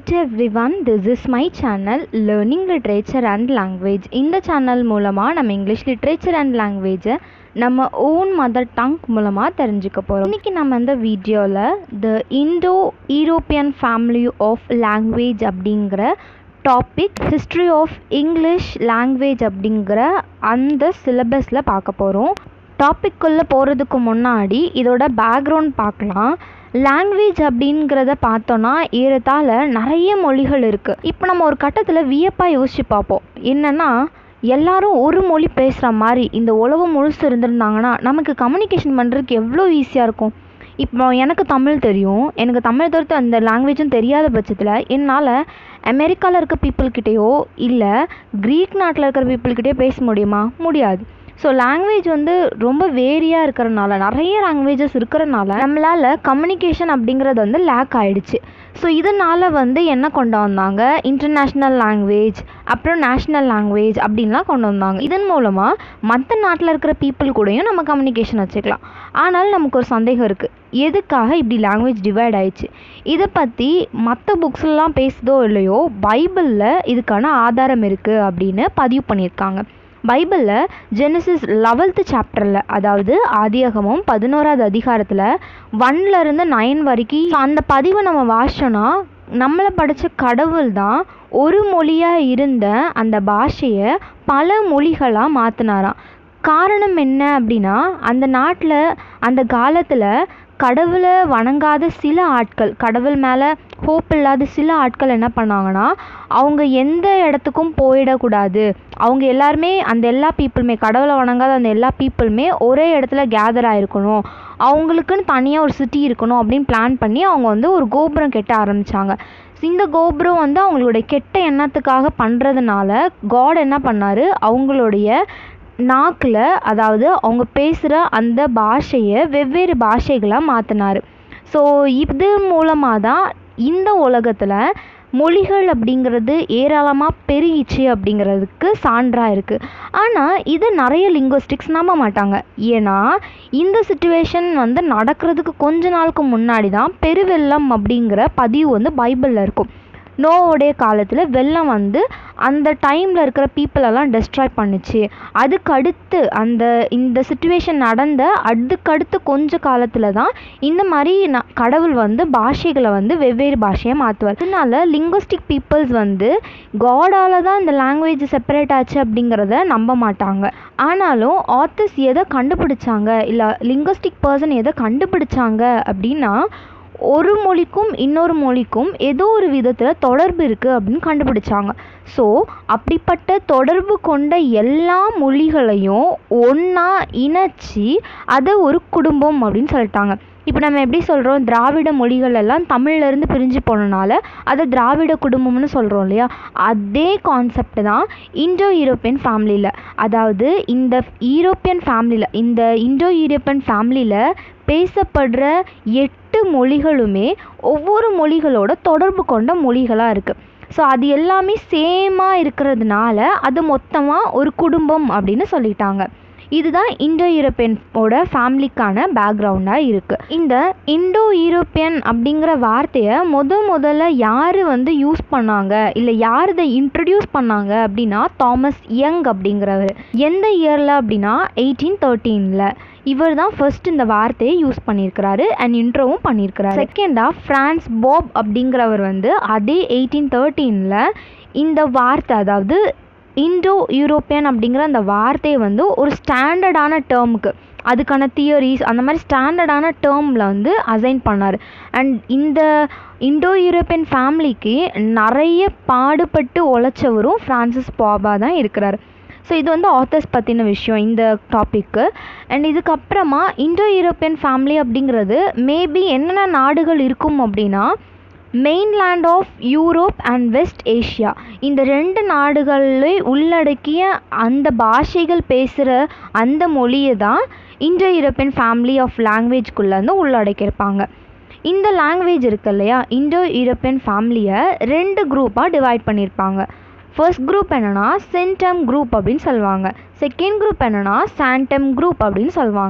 to everyone this is my channel learning literature and language இந்த channel மூலமாக நம்ம English literature and லாங்குவேஜை நம்ம ஓன் மதர் டங் மூலமாக தெரிஞ்சுக்க போகிறோம் இன்றைக்கி நம்ம இந்த வீடியோவில் the Indo European family of language அப்படிங்கிற topic history of English language அப்படிங்கிற அந்த சிலபஸில் பார்க்க போகிறோம் டாபிக்குள்ளே போகிறதுக்கு முன்னாடி இதோட பேக்ரவுண்ட் பார்க்கலாம் லாங்குவேஜ் அப்படிங்கிறத பார்த்தோன்னா ஏறத்தாழ நிறைய மொழிகள் இருக்குது இப்போ நம்ம ஒரு கட்டத்தில் வியப்பாக யோசிச்சு பார்ப்போம் என்னென்னா எல்லாரும் ஒரு மொழி பேசுகிற மாதிரி இந்த உலகம் முழுசு இருந்திருந்தாங்கன்னா நமக்கு கம்யூனிகேஷன் பண்ணுறதுக்கு எவ்வளோ ஈஸியாக இருக்கும் இப்போ எனக்கு தமிழ் தெரியும் எனக்கு தமிழ் தவிர்த்து அந்த லாங்குவேஜும் தெரியாத பட்சத்தில் என்னால் அமெரிக்காவில் இருக்க பீப்புள்கிட்டயோ இல்லை க்ரீக் நாட்டில் இருக்கிற பீப்புள்கிட்டயோ பேச முடியுமா முடியாது ஸோ லாங்குவேஜ் வந்து ரொம்ப வேரியாக இருக்கிறனால நிறைய லாங்குவேஜஸ் இருக்கிறனால நம்மளால் கம்யூனிகேஷன் அப்படிங்கிறது வந்து லேக் ஆகிடுச்சு ஸோ இதனால் வந்து என்ன கொண்டு வந்தாங்க இன்டர்நேஷ்னல் லாங்குவேஜ் அப்புறம் நேஷ்னல் லாங்குவேஜ் அப்படின்லாம் கொண்டு வந்தாங்க இதன் மூலமாக மற்ற நாட்டில் இருக்கிற பீப்புள் கூடயும் நம்ம கம்யூனிகேஷன் வச்சுக்கலாம் ஆனால் நமக்கு ஒரு சந்தேகம் இருக்குது எதுக்காக இப்படி லாங்குவேஜ் டிவைட் ஆயிடுச்சு இதை பற்றி மற்ற புக்ஸ்லாம் பேசுதோ இல்லையோ பைபிளில் இதுக்கான ஆதாரம் இருக்குது அப்படின்னு பதிவு பண்ணியிருக்காங்க பைபிளில் ஜெனசிஸ் லெவல்த்து சாப்டரில் அதாவது ஆதியாகமும் பதினோராவது அதிகாரத்தில் ஒன்லேருந்து நைன் வரைக்கும் அந்த பதிவை நம்ம வாசிச்சோன்னா நம்மளை படித்த கடவுள் தான் ஒரு மொழியாக இருந்த அந்த பாஷையை பல மொழிகளாக மாற்றினாராம் காரணம் என்ன அப்படின்னா அந்த நாட்டில் அந்த காலத்தில் கடவுளை வணங்காத சில ஆட்கள் கடவுள் மேலே ஹோப் இல்லாத சில ஆட்கள் என்ன பண்ணாங்கன்னா அவங்க எந்த இடத்துக்கும் போயிடக்கூடாது அவங்க எல்லாருமே அந்த எல்லா பீப்புளுமே கடவுளை வணங்காத அந்த எல்லா பீப்புளுமே ஒரே இடத்துல கேதர் ஆகிருக்கணும் அவங்களுக்குன்னு தனியாக ஒரு சிட்டி இருக்கணும் அப்படின்னு பிளான் பண்ணி அவங்க வந்து ஒரு கோபுரம் கட்ட ஆரம்பித்தாங்க இந்த கோபுரம் வந்து அவங்களுடைய கெட்ட எண்ணத்துக்காக பண்ணுறதுனால காட் என்ன பண்ணார் அவங்களுடைய நாக்கில் அதாவது அவங்க பேசுகிற அந்த பாஷையை வெவ்வேறு பாஷைகளாக மாற்றினார் ஸோ இது மூலமாக தான் இந்த உலகத்தில் மொழிகள் அப்படிங்கிறது ஏராளமாக பெருகிச்சு அப்படிங்கிறதுக்கு சான்றாக இருக்குது ஆனால் இது நிறைய லிங்குவஸ்டிக்ஸ் நம்ப மாட்டாங்க ஏன்னா இந்த சுச்சுவேஷன் வந்து நடக்கிறதுக்கு கொஞ்ச நாளுக்கு முன்னாடி தான் பெருவெள்ளம் அப்படிங்கிற பதிவு வந்து பைபிளில் இருக்கும் நோவோடைய காலத்தில் வெள்ளம் வந்து அந்த டைமில் இருக்கிற பீப்புளெல்லாம் டெஸ்ட்ராய் பண்ணுச்சு அதுக்கு அடுத்து அந்த இந்த சுச்சுவேஷன் நடந்த அதுக்கடுத்து கொஞ்ச காலத்தில் தான் இந்த மாதிரி ந கடவுள் வந்து பாஷைகளை வந்து வெவ்வேறு பாஷையாக மாற்றுவார் அதனால லிங்குவஸ்டிக் பீப்புள்ஸ் வந்து காடால் தான் இந்த லாங்குவேஜ் செப்பரேட் ஆச்சு அப்படிங்கிறத நம்ப மாட்டாங்க ஆனாலும் ஆத்தர்ஸ் எதை கண்டுபிடிச்சாங்க இல்லை லிங்குவஸ்டிக் பர்சன் எதை கண்டுபிடிச்சாங்க அப்படின்னா ஒரு மொழிக்கும் இன்னொரு மொழிக்கும் ஏதோ ஒரு விதத்தில் தொடர்பு இருக்குது அப்படின்னு கண்டுபிடிச்சாங்க ஸோ அப்படிப்பட்ட தொடர்பு கொண்ட எல்லா மொழிகளையும் ஒன்றா இணைச்சி அதை ஒரு குடும்பம் அப்படின்னு சொல்லிட்டாங்க இப்போ நம்ம எப்படி சொல்கிறோம் திராவிட மொழிகள் எல்லாம் தமிழ்லேருந்து பிரிஞ்சு போனனால அதை திராவிட குடும்பம்னு சொல்கிறோம் இல்லையா அதே கான்செப்ட் தான் இண்டோ யூரோப்பியன் ஃபேமிலியில் அதாவது இந்த ஈரோப்பியன் ஃபேமிலியில் இந்த இண்டோ யூரோப்பியன் ஃபேமிலியில் பேசப்படுற எட்டு மொழிகளுமே ஒவ்வொரு மொழிகளோட தொடர்பு கொண்ட மொழிகளாக இருக்குது ஸோ அது எல்லாமே சேமாக இருக்கிறதுனால அது மொத்தமாக ஒரு குடும்பம் அப்படின்னு சொல்லிட்டாங்க இதுதான் இண்டோ யூரோப்பியனோட ஃபேமிலிக்கான பேக்ரவுண்டாக இருக்குது இந்த இண்டோ யூரோப்பியன் அப்படிங்கிற வார்த்தையை முத முதல்ல யார் வந்து யூஸ் பண்ணாங்க இல்லை யார் இதை இன்ட்ரடியூஸ் பண்ணாங்க அப்படின்னா தாமஸ் யங் அப்படிங்கிறவர் எந்த இயரில் அப்படின்னா எயிட்டீன் தேர்ட்டீனில் இவர் தான் ஃபர்ஸ்ட் இந்த வார்த்தையை யூஸ் பண்ணியிருக்கிறாரு அண்ட் இன்ட்ரோவும் பண்ணியிருக்கிறாரு செகண்டாக ஃப்ரான்ஸ் பாப் அப்படிங்கிறவர் வந்து அதே எயிட்டீன் தேர்ட்டீனில் இந்த வார்த்தை அதாவது இண்டோ யூரோப்பியன் அப்படிங்கிற அந்த வார்த்தையை வந்து ஒரு ஸ்டாண்டர்டான டேர்முக்கு அதுக்கான தியரிஸ் அந்த மாதிரி ஸ்டாண்டர்டான டேர்மில் வந்து அசைன் பண்ணார் அண்ட் இந்த இண்டோ யூரோப்பியன் ஃபேமிலிக்கு நிறைய பாடுபட்டு உழைச்சவரும் ஃப்ரான்சிஸ் பாபா தான் இருக்கிறார் ஸோ இது வந்து ஆத்தர்ஸ் பற்றின விஷயம் இந்த டாப்பிக்கு அண்ட் இதுக்கப்புறமா இண்டோ யூரோப்பியன் ஃபேமிலி அப்படிங்கிறது மேபி என்னென்ன நாடுகள் இருக்கும் அப்படின்னா mainland of Europe and west Asia இந்த ரெண்டு நாடுகளில் உள்ளடக்கிய அந்த பாஷைகள் பேசுகிற அந்த மொழியை தான் இண்டோ யூரோப்பியன் ஃபேமிலி ஆஃப் லாங்குவேஜ்குள்ளே வந்து உள்ளடக்கியிருப்பாங்க இந்த லாங்குவேஜ் இருக்கு இல்லையா இண்டோ யூரோப்பியன் ஃபேமிலியை ரெண்டு குரூப்பாக டிவைட் பண்ணியிருப்பாங்க ஃபர்ஸ்ட் குரூப் என்னென்னா சென்டம் குரூப் அப்படின்னு சொல்லுவாங்க செகண்ட் குரூப் என்னென்னா சாண்டம் குரூப் அப்படின்னு சொல்லுவாங்க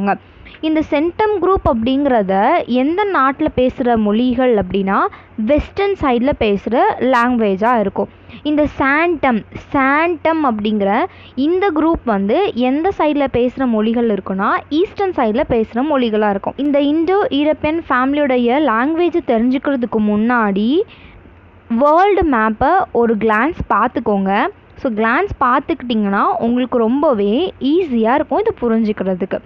இந்த சென்டம் குரூப் அப்படிங்கிறத எந்த நாட்டில் பேசுகிற மொழிகள் அப்படின்னா வெஸ்டர்ன் சைடில் பேசுகிற லாங்குவேஜாக இருக்கும் இந்த சாண்டம் சாண்டம் அப்படிங்கிற இந்த குரூப் வந்து எந்த சைடில் பேசுகிற மொழிகள் இருக்குன்னா ஈஸ்டர்ன் சைடில் பேசுகிற மொழிகளாக இருக்கும் இந்த இண்டோ யூரோப்பியன் ஃபேமிலியோடைய லாங்குவேஜ் தெரிஞ்சுக்கிறதுக்கு முன்னாடி வேர்ல்டு மேப்பை ஒரு கிளான்ஸ் பார்த்துக்கோங்க ஸோ கிளான்ஸ் பார்த்துக்கிட்டிங்கன்னா உங்களுக்கு ரொம்பவே ஈஸியாக இருக்கும் இது புரிஞ்சுக்கிறதுக்கு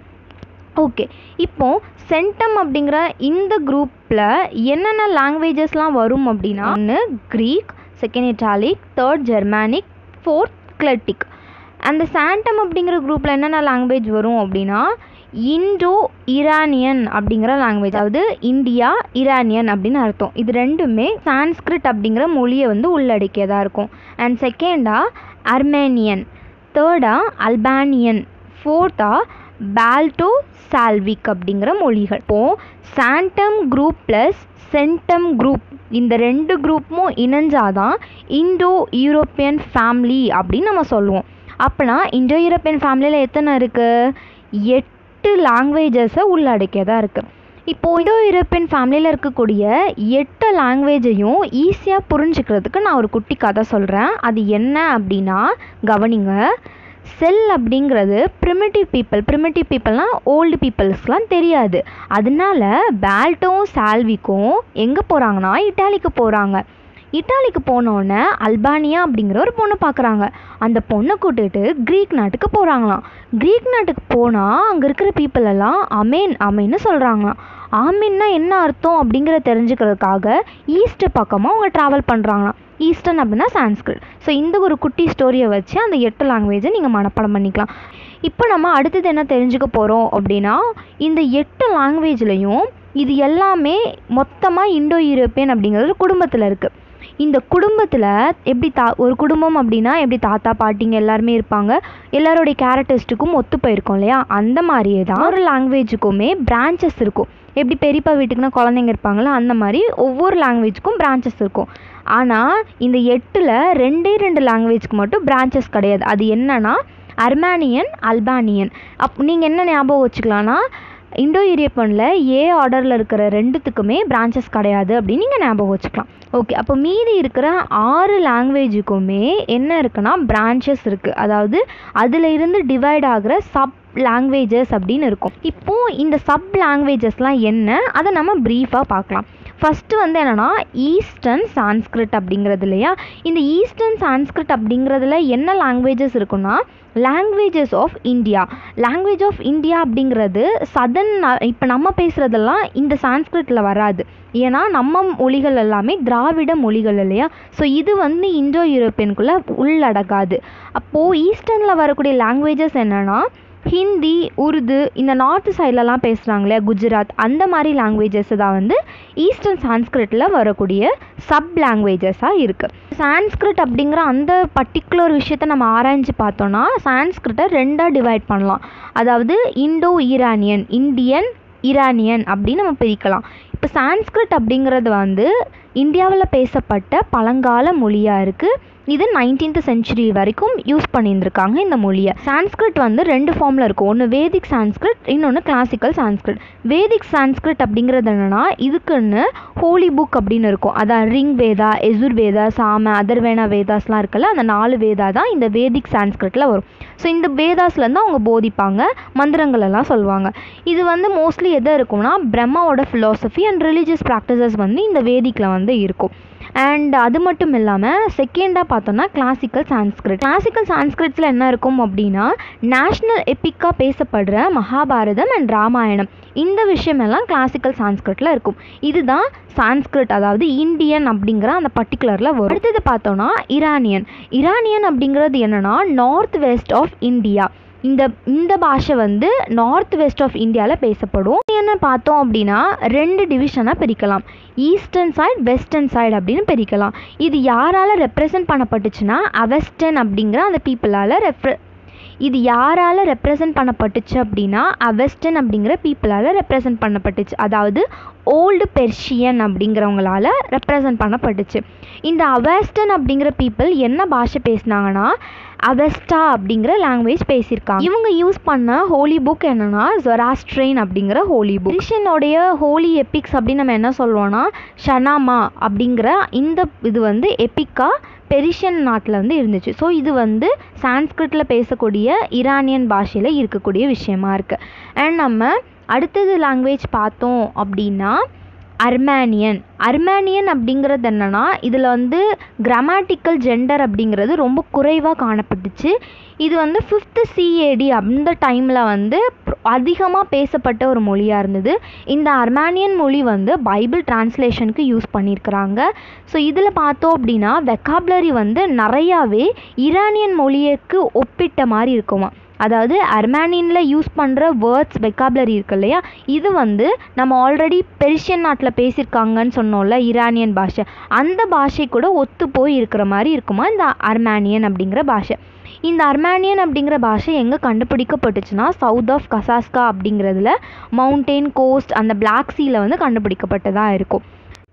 ஓகே இப்போ சென்டம் அப்படிங்கிற இந்த குரூப்பில் என்னென்ன லாங்குவேஜஸ்லாம் வரும் அப்படின்னா ஒன்று Greek second Italic third Germanic fourth Celtic அந்த சாண்டம் அப்படிங்கிற குரூப்பில் என்னென்ன லாங்குவேஜ் வரும் அப்படின்னா இண்டோ ஈரானியன் அப்படிங்கிற லாங்குவேஜ் அதாவது இந்தியா ஈரானியன் அப்படின்னு அர்த்தம் இது ரெண்டுமே சான்ஸ்கிரிட் அப்படிங்கிற மொழியை வந்து உள்ளடக்கியதாக இருக்கும் அண்ட் செகண்டாக அர்மேனியன் தேர்டாக அல்பானியன் ஃபோர்த்தாக பால்டோ சால்விக் அப்படிங்கிற மொழிகள் இப்போது satem group plus centum group இந்த ரெண்டு குரூப்பும் இணைஞ்சாதான் இண்டோ யூரோப்பியன் ஃபேமிலி அப்படின்னு நம்ம சொல்லுவோம் அப்போனா இண்டோ யூரோப்பியன் ஃபேமிலியில் எத்தனை இருக்குது எட்டு லாங்குவேஜஸை உள்ளடக்கியதாக இருக்குது இப்போது இண்டோ யூரோப்பியன் ஃபேமிலியில் இருக்கக்கூடிய எட்டு லாங்குவேஜையும் ஈஸியாக புரிஞ்சுக்கிறதுக்கு நான் ஒரு குட்டி கதை சொல்கிறேன் அது என்ன அப்படின்னா கவனிங்க செல் அப்படிங்கிறது ப்ரிமிட்டிவ் பீப்புள் ப்ரிமிட்டிவ் பீப்புள்னால் ஓல்டு பீப்புள்ஸ்லாம் தெரியாது அதனால பேல்ட்டும் சால்விக்கும் எங்கே போகிறாங்கன்னா இட்டாலிக்கு போகிறாங்க இட்டாலிக்கு போனோடனே அல்பானியா அப்படிங்கிற ஒரு பொண்ணை பார்க்குறாங்க அந்த பொண்ணை கூட்டிட்டு க்ரீக் நாட்டுக்கு போகிறாங்களாம் க்ரீக் நாட்டுக்கு போனால் அங்கே இருக்கிற பீப்புள் எல்லாம் அமேன் அமேன்னு சொல்கிறாங்களாம் ஆமீன்னா என்ன அர்த்தம் அப்படிங்கிற தெரிஞ்சுக்கிறதுக்காக ஈஸ்ட் பக்கமாக அவங்க ட்ராவல் பண்ணுறாங்களாம் ஈஸ்டர்ன் அப்படின்னா சான்ஸ்கிரிட் ஸோ இந்த ஒரு குட்டி ஸ்டோரியை வச்சு அந்த எட்டு லாங்குவேஜை நீங்கள் மனப்பாடம் பண்ணிக்கலாம் இப்போ நம்ம அடுத்தது என்ன தெரிஞ்சுக்க போகிறோம் அப்படின்னா இந்த எட்டு லாங்குவேஜ்லேயும் இது எல்லாமே மொத்தமாக இண்டோ யூரோப்பியன் அப்படிங்கிறது ஒரு குடும்பத்தில் இருக்குது இந்த குடும்பத்தில் எப்படி தா ஒரு குடும்பம் அப்படின்னா எப்படி தாத்தா பாட்டிங்க எல்லாருமே இருப்பாங்க எல்லாருடைய கேரக்டரிஸ்டிக்கும் ஒத்து போயிருக்கும் இல்லையா அந்த மாதிரியே தான் ஒரு லாங்குவேஜுக்குமே பிரான்ச்சஸ் இருக்கும் எப்படி பெரியப்பா வீட்டுக்குன்னா குழந்தைங்க இருப்பாங்களா அந்த மாதிரி ஒவ்வொரு லாங்குவேஜுக்கும் பிரான்ச்சஸ் இருக்கும் ஆனால் இந்த எட்டில் ரெண்டே ரெண்டு லாங்குவேஜ்க்கு மட்டும் பிரான்ச்சஸ் கிடையாது அது என்னன்னா அர்மானியன் அல்பானியன் அப் நீங்கள் என்ன ஞாபகம் வச்சுக்கலாம்னா இண்டோ யூரோப்பியனில் ஏ ஆர்டரில் இருக்கிற ரெண்டுத்துக்குமே பிரான்ச்சஸ் கிடையாது அப்படின்னு நீங்கள் ஞாபகம் வச்சுக்கலாம் ஓகே அப்போ மீதி இருக்கிற ஆறு லாங்குவேஜுக்குமே என்ன இருக்குன்னா பிரான்ச்சஸ் இருக்குது அதாவது அதில் இருந்து டிவைட் ஆகிற சப் லாங்குவேஜஸ் அப்படின்னு இருக்கும் இப்போது இந்த சப் லாங்குவேஜஸ்லாம் என்ன அதை நம்ம ப்ரீஃபாக பார்க்கலாம் ஃபஸ்ட்டு வந்து என்னென்னா ஈஸ்டர்ன் சான்ஸ்கிரிட் அப்படிங்கிறது இல்லையா இந்த ஈஸ்டர்ன் சான்ஸ்கிரிட் அப்படிங்கிறதுல என்ன லாங்குவேஜஸ் இருக்குன்னா languages of India language of India அப்படிங்கிறது சதன் இப்போ நம்ம பேசுகிறதெல்லாம் இந்த சான்ஸ்கிரிட்டில் வராது ஏன்னா நம்ம மொழிகள் எல்லாமே திராவிட மொழிகள் இல்லையா ஸோ இது வந்து இந்தோ யூரோப்பியனுக்குள்ளே உள்ளடகாது அப்போது ஈஸ்டர்னில் வரக்கூடிய லாங்குவேஜஸ் என்னென்னா ஹிந்தி உருது இந்த நார்த் சைட்லலாம் பேசுகிறாங்களே குஜராத் அந்த மாதிரி லாங்குவேஜஸ் தான் வந்து ஈஸ்டர்ன் சான்ஸ்கிரிட்டில் வரக்கூடிய சப் லாங்குவேஜஸாக இருக்குது சான்ஸ்கிரிட் அப்படிங்கிற அந்த பர்டிகுலர் விஷயத்தை நம்ம ஆராய்ஞ்சு பார்த்தோன்னா சான்ஸ்கிரிட்டை ரெண்டாக டிவைட் பண்ணலாம் அதாவது இண்டோ ஈரானியன் இந்தியன் ஈரானியன் அப்படின்னு நம்ம பிரிக்கலாம் இப்போ சான்ஸ்கிரிட் அப்படிங்கிறது வந்து இந்தியாவில் பேசப்பட்ட பழங்கால மொழியாக இருக்குது இது நைன்டீன்த் செஞ்சுரி வரைக்கும் யூஸ் பண்ணியிருந்திருக்காங்க இந்த மொழியை சான்ஸ்கிரிட் வந்து ரெண்டு ஃபார்மில் இருக்கும் ஒன்று வேதிக் சான்ஸ்கிரிட் இன்னொன்று கிளாசிக்கல் சான்ஸ்கிரிட் வேதிக் சான்ஸ்கிரிட் அப்படிங்கிறது என்னென்னா இதுக்குன்னு ஹோலி புக் அப்படின்னு இருக்கும் அதான் ரிங் வேதா எசுர் வேதா சாம அதர்வேணா வேதாஸ்லாம் இருக்குல்ல அந்த நாலு வேதா தான் இந்த வேதிக் சான்ஸ்கிரிட்டில் வரும் ஸோ இந்த வேதாஸ்லேருந்து அவங்க போதிப்பாங்க மந்திரங்கள் எல்லாம் சொல்லுவாங்க இது வந்து மோஸ்ட்லி எது இருக்கும்னா பிரம்மாவோட ஃபிலாசபி அண்ட் ரிலீஜியஸ் ப்ராக்டிசஸ் வந்து இந்த வேதிக்கில் வந்து இருக்கும் அண்ட் அது மட்டும் இல்லாமல் செகண்டாக பார்த்தோன்னா கிளாசிக்கல் சான்ஸ்கிரிட் கிளாசிக்கல் சான்ஸ்கிரிட்ஸில் என்ன இருக்கும் அப்படின்னா நேஷ்னல் எப்பிக்காக பேசப்படுற மகாபாரதம் அண்ட் ராமாயணம் இந்த விஷயமெல்லாம் கிளாசிக்கல் சான்ஸ்கிரிட்டில் இருக்கும் இதுதான் சான்ஸ்கிரிட் அதாவது இந்தியன் அப்படிங்கிற அந்த பர்டிகுலரில் வரும் அடுத்தது பார்த்தோன்னா இரானியன் இரானியன் அப்படிங்கிறது என்னென்னா நார்த் வெஸ்ட் ஆஃப் இந்தியா இந்த இந்த பாஷை வந்து நார்த் வெஸ்ட் ஆஃப் இந்தியாவில் பேசப்படும் என்ன பார்த்தோம் அப்படின்னா ரெண்டு டிவிஷனாக பிரிக்கலாம் ஈஸ்டர்ன் சைட் வெஸ்டர்ன் சைடு அப்படின்னு பிரிக்கலாம் இது யாரால் ரெப்ரசன்ட் பண்ணப்பட்டுச்சுன்னா அவெஸ்டன் அப்படிங்கிற அந்த பீப்புளால் ரெப்ர இது யாரால் ரெப்ரசன்ட் பண்ணப்பட்டுச்சு அப்படின்னா அவெஸ்டன் அப்படிங்கிற பீப்புளால் ரெப்ரசன்ட் பண்ணப்பட்டுச்சு அதாவது ஓல்டு பெர்ஷியன் அப்படிங்கிறவங்களால ரெப்ரசன்ட் பண்ணப்பட்டுச்சு இந்த அவெஸ்டன் அப்படிங்கிற பீப்புள் என்ன பாஷை பேசினாங்கன்னா அவெஸ்டா அப்படிங்கிற லாங்குவேஜ் பேசியிருக்காங்க இவங்க யூஸ் பண்ண ஹோலி புக் என்னன்னா ஜொராஸ்ட்ரெயின் அப்படிங்கிற ஹோலி புக் கிறிஸ்டியனுடைய ஹோலி எபிக்ஸ் அப்படின்னு நம்ம என்ன சொல்லுவோம்னா ஷனாமா அப்படிங்கிற இந்த இது வந்து எப்பிக்கா பெரிஷியன் நாட்டில் வந்து இருந்துச்சு ஸோ இது வந்து சான்ஸ்கிரிட்டில் பேசக்கூடிய ஈரானியன் பாஷையில் இருக்கக்கூடிய விஷயமா இருக்குது அண்ட் நம்ம அடுத்தது லாங்குவேஜ் பார்த்தோம் அப்படின்னா அர்மேனியன் அர்மேனியன் அப்படிங்கிறது என்னென்னா இதில் வந்து கிராமட்டிக்கல் ஜெண்டர் அப்படிங்கிறது ரொம்ப குறைவாக காணப்பட்டுச்சு இது வந்து ஃபிஃப்த்து சிஏடி அந்த டைமில் வந்து அதிகமாக பேசப்பட்ட ஒரு மொழியாக இருந்தது இந்த அர்மேனியன் மொழி வந்து பைபிள் டிரான்ஸ்லேஷனுக்கு யூஸ் பண்ணியிருக்கிறாங்க ஸோ இதில் பார்த்தோம் அப்படின்னா வெக்காபுலரி வந்து நிறையாவே ஈரானியன் மொழியக்கு ஒப்பிட்ட மாதிரி இருக்குமா அதாவது அர்மேனியனில் யூஸ் பண்ணுற வேர்ட்ஸ் வெக்காபுலரி இருக்கு இல்லையா இது வந்து நம்ம ஆல்ரெடி பெர்ஷியன் நாட்டில் பேசியிருக்காங்கன்னு சொன்னோம்ல ஈரானியன் பாஷை அந்த பாஷை கூட ஒத்து போய் இருக்கிற மாதிரி இருக்குமா இந்த அர்மேனியன் அப்படிங்கிற பாஷை இந்த அர்மேனியன் அப்படிங்கிற பாஷை எங்கே கண்டுபிடிக்கப்பட்டுச்சுன்னா சவுத் ஆஃப் கசாஸ்கா அப்படிங்கிறதுல மவுண்டெயின் கோஸ்ட் அந்த பிளாக் சீல வந்து கண்டுபிடிக்கப்பட்டதாக இருக்கும்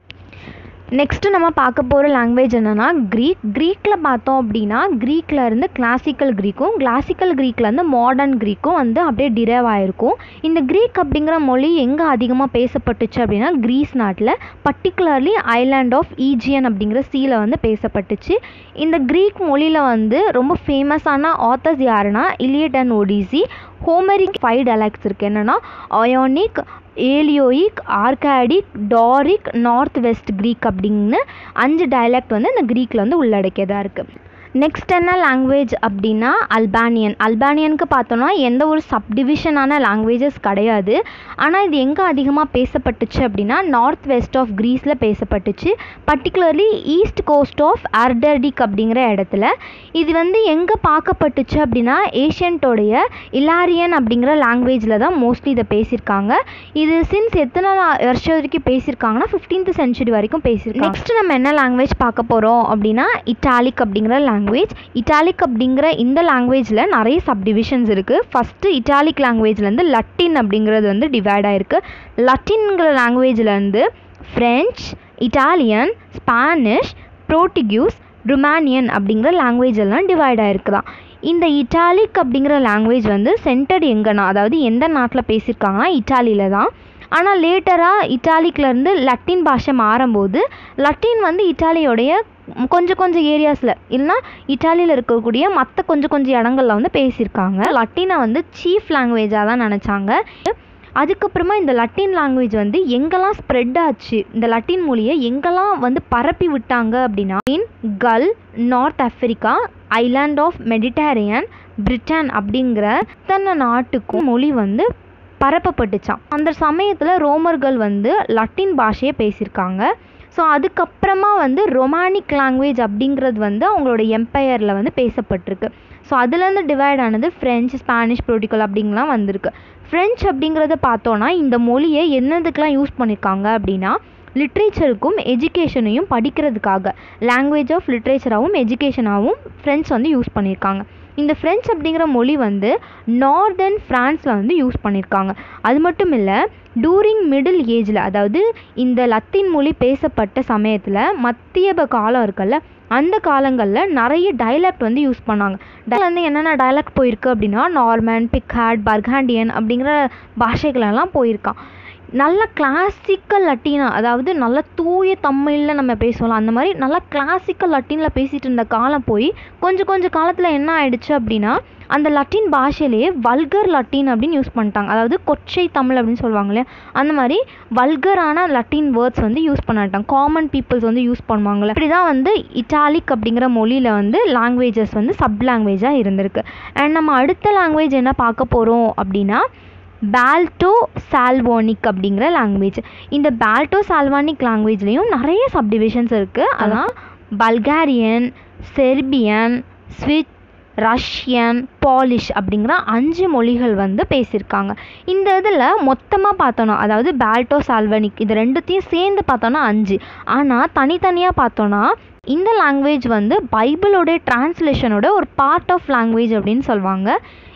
நெக்ஸ்ட்டு நம்ம பார்க்க போகிற லாங்குவேஜ் என்னென்னா க்ரீக் க்ரீக்கில் பார்த்தோம் அப்படின்னா க்ரீக்கில் இருந்து கிளாசிக்கல் க்ரீக்கும் கிளாசிக்கல் க்ரீக்லேருந்து மாடர்ன் க்ரீக்கும் வந்து அப்படியே டிரைவ் ஆகிருக்கும் இந்த க்ரீக் அப்படிங்கிற மொழி எங்கே அதிகமாக பேசப்பட்டுச்சு அப்படின்னா க்ரீஸ் நாட்டில் பர்டிகுலர்லி ஐலாண்ட் ஆஃப் ஈஜியன் அப்படிங்கிற சீல வந்து பேசப்பட்டுச்சு இந்த க்ரீக் மொழியில் வந்து ரொம்ப ஃபேமஸான ஆத்தர்ஸ் யாருன்னா Iliad and Odyssey Homeric five dialects இருக்குது என்னென்னா Ionic Aeolic Arcadic Doric north west Greek அப்படின்னு அஞ்சு டயலாக்ட் வந்து இந்த க்ரீக்கில் வந்து உள்ளடக்கியதாக இருக்குது நெக்ஸ்ட் என்ன லாங்குவேஜ் அப்படின்னா அல்பானியன் அல்பானியனுக்கு பார்த்தோன்னா எந்த ஒரு சப்டிவிஷனான லாங்குவேஜஸ் கிடையாது ஆனால் இது எங்கே அதிகமாக பேசப்பட்டுச்சு அப்படின்னா நார்த் வெஸ்ட் ஆஃப் க்ரீஸில் பேசப்பட்டுச்சு பர்டிகுலர்லி ஈஸ்ட் கோஸ்ட் ஆஃப் அர்டர்டிக் அப்படிங்கிற இடத்துல இது வந்து எங்கே பார்க்கப்பட்டுச்சு அப்படின்னா ஏஷியன்ட்டோடைய இலாரியன் அப்படிங்கிற லாங்குவேஜில் தான் மோஸ்ட்லி இதை பேசியிருக்காங்க இது சின்ஸ் எத்தனை வருஷம் வரைக்கும் பேசியிருக்காங்கன்னா ஃபிஃப்டீன்த் சென்ச்சுரி வரைக்கும் பேசியிருக்காங்க நெக்ஸ்ட் நம்ம என்ன லாங்குவேஜ் பார்க்க போகிறோம் அப்படின்னா இட்டாலிக் அப்படிங்கிற லாங்குவேஜ் இட்டாலிக் அப்படிங்கிற இந்த லாங்குவேஜில் நிறைய சப்டிவிஷன்ஸ் இருக்குது ஃபஸ்ட்டு இட்டாலிக் லாங்குவேஜ்லேருந்து லட்டின் அப்படிங்கிறது வந்து டிவைட் ஆகிருக்கு லட்டின்ங்கிற லாங்குவேஜ்லேருந்து French Italian Spanish Portuguese Romanian அப்படிங்கிற லாங்குவேஜ் எல்லாம் டிவைட் ஆகிருக்குதான் இந்த இட்டாலிக் அப்படிங்கிற லாங்குவேஜ் வந்து சென்டர்டு எங்கன்னா அதாவது எந்த நாட்டில் பேசியிருக்காங்கன்னா இட்டாலியில் தான் ஆனால் லேட்டராக இட்டாலிக்லேருந்து லட்டின் பாஷை மாறும்போது லட்டின் வந்து இட்டாலியோடைய கொஞ்சம் கொஞ்சம் ஏரியாஸில் இல்லைனா இட்டாலியில் இருக்கக்கூடிய மற்ற கொஞ்சம் கொஞ்சம் இடங்கள்ல வந்து பேசியிருக்காங்க லட்டினை வந்து சீஃப் லாங்குவேஜாக தான் நினச்சாங்க அதுக்கப்புறமா இந்த லட்டின் லாங்குவேஜ் வந்து எங்கெல்லாம் ஸ்ப்ரெட் ஆச்சு இந்த லட்டின் மொழியை எங்கெல்லாம் வந்து பரப்பி விட்டாங்க அப்படின்னா in Gaul north Africa island of Mediterranean Britain அப்படிங்கிற இத்தனை நாட்டுக்கும் மொழி வந்து பரப்பப்பட்டுச்சான் அந்த சமயத்தில் ரோமர்கள் வந்து லட்டின் பாஷையை பேசியிருக்காங்க ஸோ அதுக்கப்புறமா வந்து ரொமானிக் லாங்குவேஜ் அப்படிங்கிறது வந்து அவங்களோட எம்பையரில் வந்து பேசப்பட்டிருக்கு ஸோ அதுலேருந்து டிவைட் ஆனது ஃப்ரெஞ்ச் ஸ்பானிஷ் ப்ரோட்டிக்கல் அப்படிங்கலாம் வந்திருக்கு ஃப்ரெஞ்ச் அப்படிங்கிறத பார்த்தோன்னா இந்த மொழியை என்னதுக்கெலாம் யூஸ் பண்ணியிருக்காங்க அப்படின்னா லிட்ரேச்சருக்கும் எஜுகேஷனையும் படிக்கிறதுக்காக லாங்குவேஜ் ஆஃப் லிட்ரேச்சராகவும் எஜுகேஷனாகவும் ஃப்ரெண்ட்ஸ் வந்து யூஸ் பண்ணியிருக்காங்க இந்த ஃப்ரெஞ்ச் அப்படிங்கிற மொழி வந்து நார்தர்ன் ஃப்ரான்ஸில் வந்து யூஸ் பண்ணியிருக்காங்க அது மட்டும் இல்லை டூரிங் மிடில் ஏஜில் அதாவது இந்த லத்தீன் மொழி பேசப்பட்ட சமயத்தில் மத்திய காலம் இருக்குல்ல அந்த காலங்களில் நிறைய டைலக்ட் வந்து யூஸ் பண்ணாங்க டைல் வந்து என்னென்ன டைலக்ட் போயிருக்கு அப்படின்னா நார்மன் பிக்ஹாட் பர்காண்டியன் அப்படிங்கிற பாஷைகளெல்லாம் போயிருக்கான் நல்ல கிளாசிக்கல் லட்டீனா அதாவது நல்ல தூய தமிழில் நம்ம பேசுவோம்ல அந்த மாதிரி நல்லா கிளாசிக்கல் லட்டீனில் பேசிகிட்டு இருந்த காலம் போய் கொஞ்சம் கொஞ்சம் காலத்தில் என்ன ஆயிடுச்சு அப்படின்னா அந்த லட்டின் பாஷையிலேயே வல்கர் லட்டின் அப்படின்னு யூஸ் பண்ணிட்டாங்க அதாவது கொச்சை தமிழ் அப்படின்னு சொல்லுவாங்க இல்லையா அந்த மாதிரி வல்கரான லட்டின் வேர்ட்ஸ் வந்து யூஸ் பண்ணட்டாங்க காமன் பீப்புள்ஸ் வந்து யூஸ் பண்ணுவாங்கள்ல இப்படி தான் வந்து இட்டாலிக் அப்படிங்கிற மொழியில் வந்து லாங்குவேஜஸ் வந்து சப் லாங்குவேஜாக இருந்திருக்கு அண்ட் நம்ம அடுத்த லாங்குவேஜ் என்ன பார்க்க போகிறோம் அப்படின்னா பால்டோ சால்வோனிக் அப்படிங்கிற லாங்குவேஜ் இந்த பால்டோ சால்வானிக் லாங்குவேஜ்லேயும் நிறைய சப்டிவிஷன்ஸ் இருக்குது அதான் பல்காரியன் செர்பியன் ஸ்விட் ரஷ்யன் பாலிஷ் அப்படிங்கிற அஞ்சு மொழிகள் வந்து பேசியிருக்காங்க இந்த இதில் மொத்தமாக பார்த்தோன்னா அதாவது பால்டோ சால்வனிக் இது ரெண்டுத்தையும் சேர்ந்து பார்த்தோன்னா அஞ்சு ஆனால் தனித்தனியாக பார்த்தோன்னா இந்த லாங்குவேஜ் வந்து பைபிளோடைய டிரான்ஸ்லேஷனோட ஒரு பார்ட் ஆஃப் லாங்குவேஜ் அப்படின்னு சொல்லுவாங்க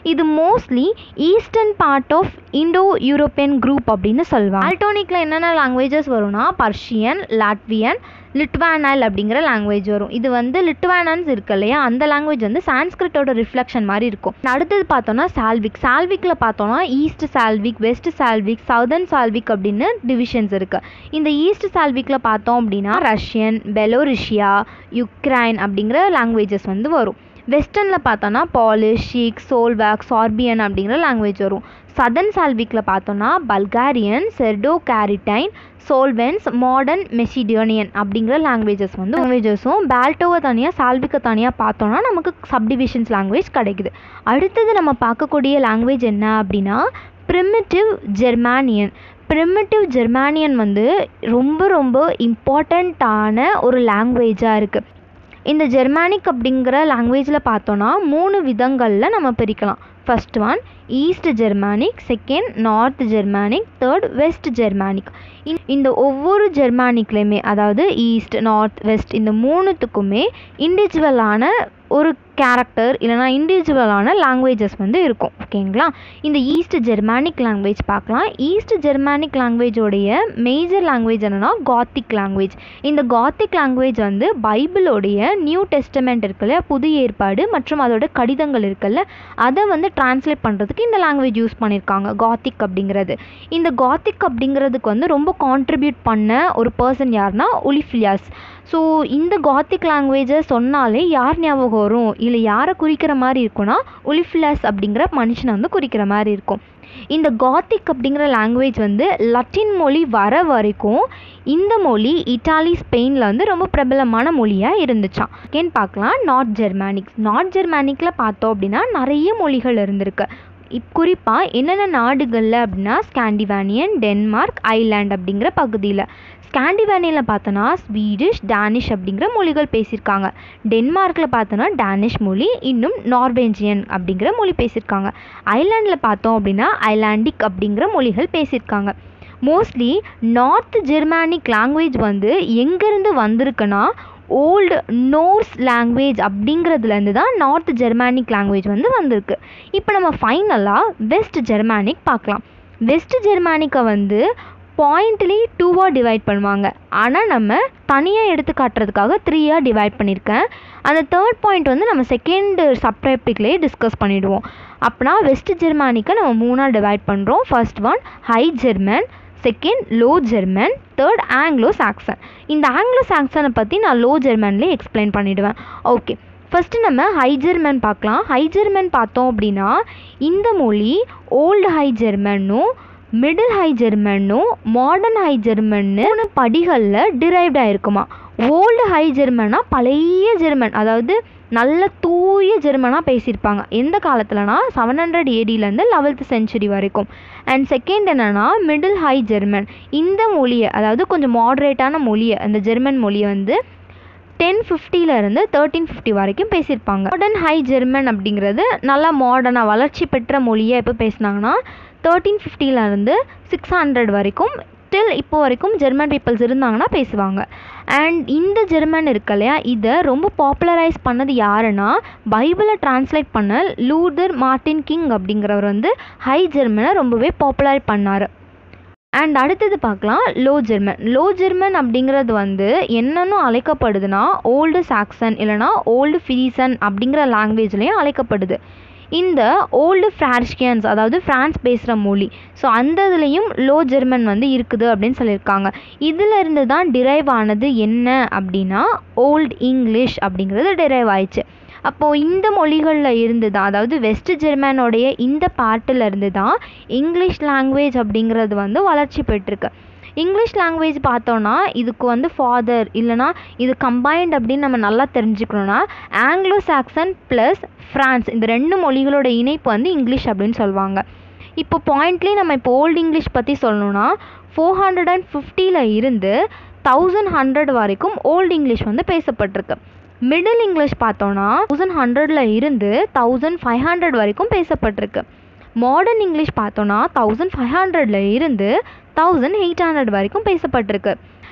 இது mostly eastern part of Indo European group அப்படின்னு சொல்லுவாங்க ஆல்டோனிக்கில் என்னென்ன லாங்குவேஜஸ் வரும்னா பர்ஷியன் லாட்வியன் லிட்வானல் அப்படிங்கிற லாங்குவேஜ் வரும் இது வந்து லிட்வானன்ஸ் இருக்கு இல்லையா அந்த லாங்குவேஜ் வந்து சான்ஸ்கிரிட்டோட ரிஃப்ளெக்ஷன் மாதிரி இருக்கும் அடுத்தது பார்த்தோம்னா சால்விக் சால்விக்கில் பார்த்தோம்னா east Slavic west Slavic southern Slavic அப்படின்னு டிவிஷன்ஸ் இருக்கு இந்த ஈஸ்ட் சால்விக்கில் பார்த்தோம் அப்படின்னா ரஷ்யன் பெலோரிஷியா யுக்ரைன் அப்படிங்கிற லாங்குவேஜஸ் வந்து வரும் வெஸ்டர்னில் பார்த்தோன்னா பாலிஷ் ஷீக் சோல்வாக் சார்பியன் அப்படிங்கிற லாங்குவேஜ் வரும் சதர்ன் சால்விக்கில் பார்த்தோன்னா Bulgarian Serbo Croatian Slovene modern Macedonian அப்படிங்கிற லாங்குவேஜஸ் வந்து லாங்குவேஜஸும் பேல்டோவை தனியாக சால்விக்கை தனியாக பார்த்தோன்னா நமக்கு சப்டிவிஷன்ஸ் லாங்குவேஜ் கிடைக்குது அடுத்தது நம்ம பார்க்கக்கூடிய லாங்குவேஜ் என்ன அப்படின்னா ப்ரிமிட்டிவ் ஜெர்மானியன் ப்ரிமிட்டிவ் ஜெர்மானியன் வந்து ரொம்ப ரொம்ப இம்பார்ட்டண்ட்டான ஒரு லாங்குவேஜாக இருக்குது இந்த ஜெர்மானிக் அப்படிங்கிற லாங்குவேஜில் பார்த்தோன்னா மூணு விதங்களில் நம்ம பிரிக்கலாம் first one east Germanic second north Germanic third west Germanic இந்த ஒவ்வொரு ஜெர்மானிக்லேயுமே அதாவது ஈஸ்ட் நார்த் வெஸ்ட் இந்த மூணுத்துக்குமே இண்டிவிஜுவலான ஒரு கேரக்டர் இல்லைனா இண்டிவிஜுவலான லாங்குவேஜஸ் வந்து இருக்கும் ஓகேங்களா இந்த ஈஸ்ட் ஜெர்மானிக் லாங்குவேஜ் பார்க்கலாம் ஈஸ்ட் ஜெர்மானிக் லாங்குவேஜோடைய மேஜர் லாங்குவேஜ் என்னென்னா காத்திக் லாங்குவேஜ் இந்த காத்திக் லாங்குவேஜ் வந்து பைபிளோடைய நியூ டெஸ்டமெண்ட் இருக்குல்ல புதிய ஏற்பாடு மற்றும் அதோட கடிதங்கள் இருக்குல்ல அதை வந்து டிரான்ஸ்லேட் பண்ணுறதுக்கு இந்த லாங்குவேஜ் யூஸ் பண்ணியிருக்காங்க காத்திக் அப்படிங்கிறது இந்த காத்திக் அப்படிங்கிறதுக்கு வந்து ரொம்ப கான்ட்ரிபியூட் பண்ண ஒரு பர்சன் யாருன்னா ஒலிஃபிலியாஸ் ஸோ இந்த காத்திக் லாங்குவேஜை சொன்னாலே யார் ஞாபகம் வரும் இல்லை யாரை குறிக்கிற மாதிரி இருக்கும்னா ஒலிஃபிலாஸ் அப்படிங்கிற மனுஷனை வந்து குறிக்கிற மாதிரி இருக்கும் இந்த காத்திக் அப்படிங்கிற லாங்குவேஜ் வந்து லட்டின் மொழி வர வரைக்கும் இந்த மொழி இட்டாலி ஸ்பெயினில் வந்து ரொம்ப பிரபலமான மொழியாக இருந்துச்சான் ஏன்னு பார்க்கலாம் நார்த் ஜெர்மானிக் நார்த் ஜெர்மானிக்கில் பார்த்தோம் அப்படின்னா நிறைய மொழிகள் இருந்திருக்கு இப் குறிப்பாக என்னென்ன நாடுகளில் அப்படின்னா ஸ்காண்டிவானியன் டென்மார்க் ஐலாண்ட் அப்படிங்கிற பகுதியில் ஸ்காண்டிவேனியில் பார்த்தோன்னா ஸ்வீடிஷ் டேனிஷ் அப்படிங்கிற மொழிகள் பேசியிருக்காங்க டென்மார்க்கில் பார்த்தோன்னா டேனிஷ் மொழி இன்னும் நார்வேஜியன் அப்படிங்கிற மொழி பேசியிருக்காங்க ஐலாண்டில் பார்த்தோம் அப்படின்னா ஐலாண்டிக் அப்படிங்கிற மொழிகள் பேசியிருக்காங்க மோஸ்ட்லி நார்த் ஜெர்மானிக் லாங்குவேஜ் வந்து எங்கேருந்து வந்திருக்குன்னா ஓல்டு நோர்ஸ் லாங்குவேஜ் அப்படிங்கிறதுலேருந்து தான் நார்த் ஜெர்மானிக் லாங்குவேஜ் வந்து வந்திருக்கு இப்போ நம்ம ஃபைனலாக வெஸ்ட் ஜெர்மானிக் பார்க்கலாம் வெஸ்ட் ஜெர்மானிக்கை வந்து பாயிண்ட்லி டூவாக டிவைட் பண்ணுவாங்க ஆனால் நம்ம தனியாக எடுத்து காட்டுறதுக்காக த்ரீயாக டிவைட் பண்ணியிருக்கேன் அந்த தேர்ட் பாயிண்ட் வந்து நம்ம செகண்ட் சப்டாபிக்லேயே டிஸ்கஸ் பண்ணிவிடுவோம் அப்படின்னா வெஸ்ட் ஜெர்மானிக்கை நம்ம மூணாக டிவைட் பண்ணுறோம் first one high German second low German third Anglo Saxon இந்த ஆங்கிலோ சாக்சனை பற்றி நான் லோ ஜெர்மன்லேயே எக்ஸ்பிளைன் பண்ணிவிடுவேன் ஓகே ஃபஸ்ட்டு நம்ம ஹை ஜெர்மன் பார்க்கலாம் ஹை ஜெர்மன் பார்த்தோம் அப்படின்னா இந்த மொழி ஓல்டு ஹை ஜெர்மனும் மிடில் ஹை ஜெர்மனும் மாடர்ன் ஹை ஜெர்மன்னு மூணு படிகளில் டிரைவ்ட் ஆகிருக்குமா ஓல்டு ஹை ஜெர்மனா பழைய ஜெர்மன் அதாவது நல்ல தூய ஜெர்மனாக பேசியிருப்பாங்க எந்த காலத்துலனா செவன் ஹண்ட்ரட் ஏடியிலேருந்து லெவல்த் செஞ்சுரி வரைக்கும் அண்ட் செகண்ட் என்னென்னா மிடில் ஹை ஜெர்மன் இந்த மொழியை அதாவது கொஞ்சம் மாட்ரேட்டான மொழியை அந்த ஜெர்மன் மொழியை வந்து டென் ஃபிஃப்டியிலேருந்து தேர்ட்டீன் ஃபிஃப்டி வரைக்கும் பேசியிருப்பாங்க மாடர்ன் ஹை ஜெர்மன் அப்படிங்கிறது நல்லா மாடர்னாக வளர்ச்சி பெற்ற மொழியை எப்போ பேசினாங்கன்னா தேர்ட்டீன் ஃபிஃப்டியிலேருந்து சிக்ஸ் ஹண்ட்ரட் வரைக்கும் டில் இப்போ வரைக்கும் ஜெர்மன் பீப்புள்ஸ் இருந்தாங்கன்னா பேசுவாங்க அண்ட் இந்த ஜெர்மன் இருக்கு இல்லையா இதை ரொம்ப பாப்புலரைஸ் பண்ணது யாருன்னா பைபிளை டிரான்ஸ்லேட் பண்ண லூதர் மார்ட்டின் கிங் அப்படிங்கிறவர் வந்து ஹை ஜெர்மனை ரொம்பவே பாப்புலர் பண்ணார் அண்ட் அடுத்தது பார்க்கலாம் லோ ஜெர்மன் லோ ஜெர்மன் அப்படிங்கிறது வந்து என்னன்னு அழைக்கப்படுதுன்னா ஓல்டு சாக்சன் இல்லைனா ஓல்டு ஃபிரீசன் அப்படிங்கிற லாங்குவேஜ்லேயும் அழைக்கப்படுது இந்த ஓல்டு ஃப்ரான்ஸ்கியன்ஸ் அதாவது ஃப்ரான்ஸ் பேசுகிற மொழி ஸோ அந்த இதுலேயும் லோ ஜெர்மன் வந்து இருக்குது அப்படின்னு சொல்லியிருக்காங்க இதில் இருந்து தான் டிரைவ் ஆனது என்ன அப்படின்னா ஓல்டு இங்கிலீஷ் அப்படிங்கிறது டிரைவ் ஆயிடுச்சு அப்போது இந்த மொழிகளில் இருந்து தான் அதாவது வெஸ்ட் ஜெர்மனோடைய இந்த பார்ட்டில் இருந்து தான் இங்கிலீஷ் லாங்குவேஜ் அப்படிங்கிறது வந்து வளர்ச்சி பெற்றிருக்கு இங்கிலீஷ் லாங்குவேஜ் பார்த்தோன்னா இதுக்கு வந்து ஃபாதர் இல்லைனா இது கம்பைன்ட் அப்படின்னு நம்ம நல்லா தெரிஞ்சுக்கணுன்னா ஆங்கிலோ சாக்சன் ப்ளஸ் ஃப்ரான்ஸ் இந்த ரெண்டு மொழிகளோட இணைப்பு வந்து இங்கிலீஷ் அப்படின்னு சொல்லுவாங்க இப்போ பாயிண்ட்லேயே நம்ம இப்போ ஓல்டு இங்கிலீஷ் பற்றி சொல்லணுன்னா ஃபோர் ஹண்ட்ரட் அண்ட் ஃபிஃப்டியில் இருந்து தௌசண்ட் ஹண்ட்ரட் வரைக்கும் ஓல்டு இங்கிலீஷ் வந்து பேசப்பட்டிருக்கு மிடில் இங்கிலீஷ் பார்த்தோன்னா தௌசண்ட் ஹண்ட்ரடில் இருந்து தௌசண்ட் ஃபைவ் ஹண்ட்ரட் வரைக்கும் பேசப்பட்டிருக்கு மாடர்ன் இங்கிலீஷ் பார்த்தோன்னா தௌசண்ட் ஃபைவ் ஹண்ட்ரடில் இருந்து தௌசண்ட் எயிட் ஹண்ட்ரட் வரைக்கும் பேசப்பட்டிருக்கு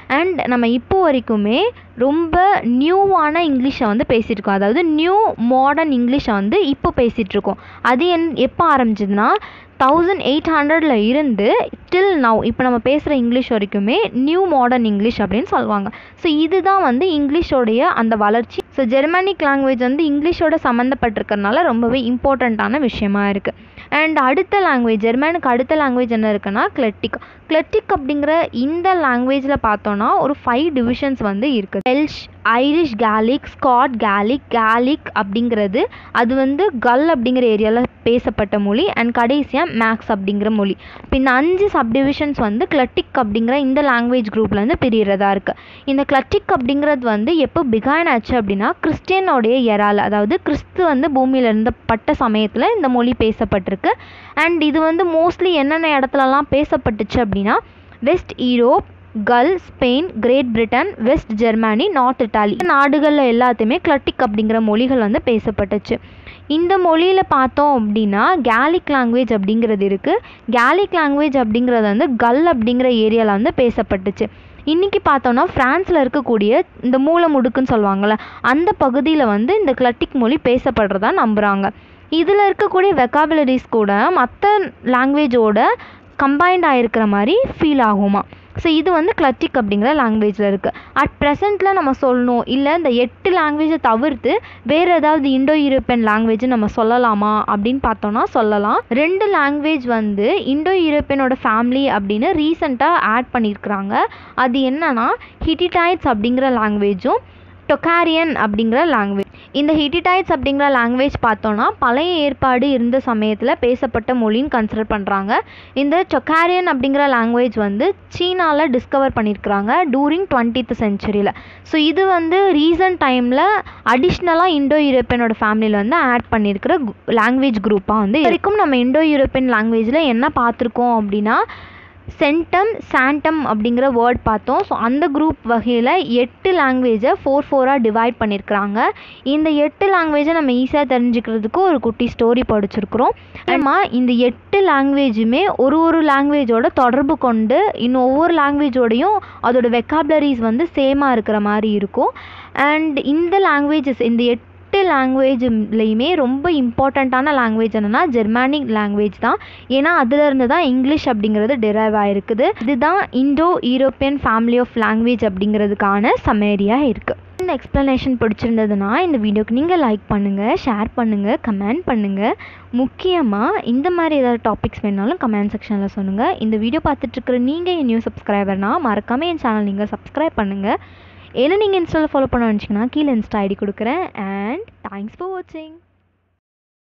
அண்ட் நம்ம இப்போ வரைக்குமே ரொம்ப நியூவான இங்கிலீஷை வந்து பேசிகிட்டு இருக்கோம் அதாவது நியூ மாடர்ன் இங்கிலீஷை வந்து இப்போ பேசிகிட்டு இருக்கோம் அது என் எப்போ ஆரம்பிச்சதுன்னா தௌசண்ட் எயிட் ஹண்ட்ரடில் இருந்து டில் நவ் இப்போ நம்ம பேசுகிற இங்கிலீஷ் வரைக்குமே நியூ மாடர்ன் இங்கிலீஷ் அப்படின்னு சொல்லுவாங்க ஸோ இதுதான் வந்து இங்கிலீஷோடைய அந்த வளர்ச்சி ஸோ ஜெர்மனிக் லாங்குவேஜ் வந்து இங்கிலீஷோட சம்மந்தப்பட்டிருக்கறனால ரொம்பவே இம்பார்ட்டண்ட்டான விஷயமா இருக்குது அண்ட் அடுத்த லாங்குவேஜ் ஜெர்மனுக்கு அடுத்த லாங்குவேஜ் என்ன இருக்குன்னா கிளெட்டிக் கிளெட்டிக் அப்படிங்கிற இந்த லாங்குவேஜில் பார்த்தோன்னா ஒரு ஃபைவ் டிவிஷன்ஸ் வந்து இருக்குது Welsh Irish Gaelic Scot Gaelic Gaelic அப்படிங்கிறது அது வந்து கல் அப்படிங்கிற ஏரியாவில் பேசப்பட்ட மொழி அண்ட் கடைசியாக மேக்ஸ் அப்படிங்கிற மொழி இப்போ இந்த அஞ்சு சப்டிவிஷன்ஸ் வந்து கிளட்டிக் அப்படிங்கிற இந்த லாங்குவேஜ் குரூப்லேருந்து பிரியறதா இருக்குது இந்த கிளட்டிக் அப்படிங்கிறது வந்து எப்போ பிகான் ஆச்சு அப்படின்னா கிறிஸ்டியனோடைய எரால் அதாவது கிறிஸ்து வந்து பூமியில் இருந்த பட்ட சமயத்தில் இந்த மொழி பேசப்பட்டிருக்கு அண்ட் இது வந்து மோஸ்ட்லி என்னென்ன இடத்துலலாம் பேசப்பட்டுச்சு அப்படின்னா west Europe Gaul Spain Great Britain west Germany north Italy நாடுகளில் எல்லாத்தையுமே கிளட்டிக் அப்படிங்கிற மொழிகள் வந்து பேசப்பட்டுச்சு இந்த மொழியில் பார்த்தோம் அப்படின்னா கேலிக் லாங்குவேஜ் அப்படிங்கிறது இருக்குது கேலிக் லாங்குவேஜ் அப்படிங்கிறது வந்து கல் அப்படிங்கிற ஏரியாவில் வந்து பேசப்பட்டுச்சு இன்றைக்கி பார்த்தோன்னா ஃப்ரான்ஸில் இருக்கக்கூடிய இந்த மூலமுடுக்குன்னு சொல்லுவாங்கள்ல அந்த பகுதியில் வந்து இந்த கிளட்டிக் மொழி பேசப்படுறதா நம்புகிறாங்க இதில் இருக்கக்கூடிய வெக்காபுலரிஸ் கூட மற்ற லாங்குவேஜோட கம்பைன்ட் ஆகிருக்கிற மாதிரி ஃபீல் ஆகுமா ஸோ இது வந்து கிளட்டிக் அப்படிங்கிற லாங்குவேஜில் இருக்குது அட் ப்ரெசென்ட்டில் நம்ம சொல்லணும் இல்லை இந்த எட்டு லாங்குவேஜை தவிர்த்து வேறு ஏதாவது இண்டோ யூரோப்பியன் லாங்குவேஜ் நம்ம சொல்லலாமா அப்படின்னு பார்த்தோன்னா சொல்லலாம் ரெண்டு லாங்குவேஜ் வந்து இண்டோ யூரோப்பியனோட ஃபேமிலி அப்படின்னு ரீசெண்டாக ஆட் பண்ணியிருக்கிறாங்க அது என்னன்னா ஹிட்டிடைட்ஸ் அப்படிங்கிற லாங்குவேஜும் டொக்காரியன் அப்படிங்கிற லாங்குவேஜ் இந்த ஹிட்டிடைட்ஸ் அப்படிங்கிற லாங்குவேஜ் பார்த்தோன்னா பழைய ஏற்பாடு இருந்த சமயத்தில் பேசப்பட்ட மொழின்னு கன்சிடர் பண்ணுறாங்க இந்த டொக்காரியன் அப்படிங்கிற லாங்குவேஜ் வந்து சீனாவில் டிஸ்கவர் பண்ணியிருக்கிறாங்க டூரிங் டுவெண்ட்டித் செஞ்சுரியில் ஸோ இது வந்து ரீசன்ட் டைமில் அடிஷ்னலாக இண்டோ யூரோப்பியனோட ஃபேமிலியில் வந்து ஆட் பண்ணியிருக்கிற லாங்குவேஜ் குரூப்பாக வந்து வரைக்கும் நம்ம இண்டோ யூரோப்பியன் லாங்குவேஜில் என்ன பார்த்துருக்கோம் அப்படின்னா சென்டம் சாண்டம் அப்படிங்கிற வேர்ட் பார்த்தோம் ஸோ அந்த குரூப் வகையில் எட்டு லாங்குவேஜை ஃபோர் ஃபோராக டிவைட் பண்ணியிருக்கிறாங்க இந்த எட்டு லாங்குவேஜை நம்ம ஈஸியாக தெரிஞ்சுக்கிறதுக்கு ஒரு குட்டி ஸ்டோரி படிச்சிருக்கிறோம் நம்ம இந்த எட்டு லாங்குவேஜுமே ஒரு ஒரு லாங்குவேஜோட தொடர்பு கொண்டு இன்னும் ஒவ்வொரு லாங்குவேஜோடையும் அதோட வெக்காபுலரிஸ் வந்து சேமாக இருக்கிற மாதிரி இருக்கும் அண்ட் இந்த லாங்குவேஜஸ் இந்த எட்டு எட்டு லாங்குவேஜ்லேயுமே ரொம்ப இம்பார்ட்டண்ட்டான லாங்குவேஜ் என்னென்னா ஜெர்மானிக் லாங்குவேஜ் தான் ஏன்னா அதுலேருந்து தான் இங்கிலீஷ் அப்படிங்கிறது டிரைவ் ஆகிருக்குது இதுதான் Indo European family of language அப்படிங்கிறதுக்கான சமேரியாக இருக்குது இந்த எக்ஸ்ப்ளனேஷன் பிடிச்சிருந்ததுன்னா இந்த வீடியோக்கு நீங்கள் லைக் பண்ணுங்கள் ஷேர் பண்ணுங்கள் கமெண்ட் பண்ணுங்கள் முக்கியமாக இந்த மாதிரி ஏதாவது டாபிக்ஸ் வேணாலும் கமெண்ட் செக்ஷனில் சொல்லுங்கள் இந்த வீடியோ பார்த்துட்ருக்குற நீங்கள் என் நியூ சப்ஸ்கிரைபர்னால் மறக்காமல் என் சேனல் நீங்கள் சப்ஸ்கிரைப் பண்ணுங்கள் என்ன நீங்கள் இன்ஸ்டாவில் ஃபாலோ பண்ண நினச்சிங்கன்னா கீழே இன்ஸ்டா ஐடி கொடுக்குறேன் அண்ட் தேங்க்ஸ் ஃபார் வாட்சிங்